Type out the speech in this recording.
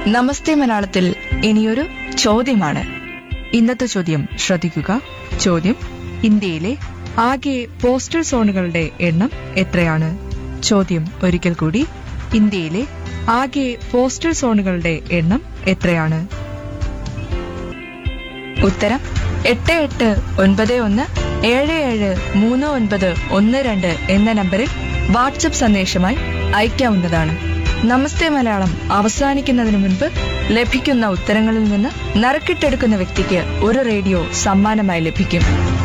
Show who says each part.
Speaker 1: നമസ്തേ മലയാളത്തിൽ ഇനിയൊരു ചോദ്യമാണ് ഇന്നത്തെ ചോദ്യം ശ്രദ്ധിക്കുക ചോദ്യം ഇന്ത്യയിലെ ആകെ പോസ്റ്റൽ സോണുകളുടെ എണ്ണം എത്രയാണ് ചോദ്യം ഒരിക്കൽ കൂടി ഇന്ത്യയിലെ ആകെ പോസ്റ്റൽ സോണുകളുടെ എണ്ണം എത്രയാണ് ഉത്തരം എട്ട് എട്ട് ഒൻപത് ഒന്ന് ഏഴ് ഏഴ് മൂന്ന് ഒൻപത് ഒന്ന് രണ്ട് എന്ന നമ്പറിൽ വാട്സപ്പ് സന്ദേശമായി അയക്കാവുന്നതാണ് നമസ്തേ മലയാളം അവസാനിക്കുന്നതിന് മുൻപ് ലഭിക്കുന്ന ഉത്തരങ്ങളിൽ നിന്ന് നറുക്കിട്ടെടുക്കുന്ന വ്യക്തിക്ക് ഒരു റേഡിയോ സമ്മാനമായി ലഭിക്കും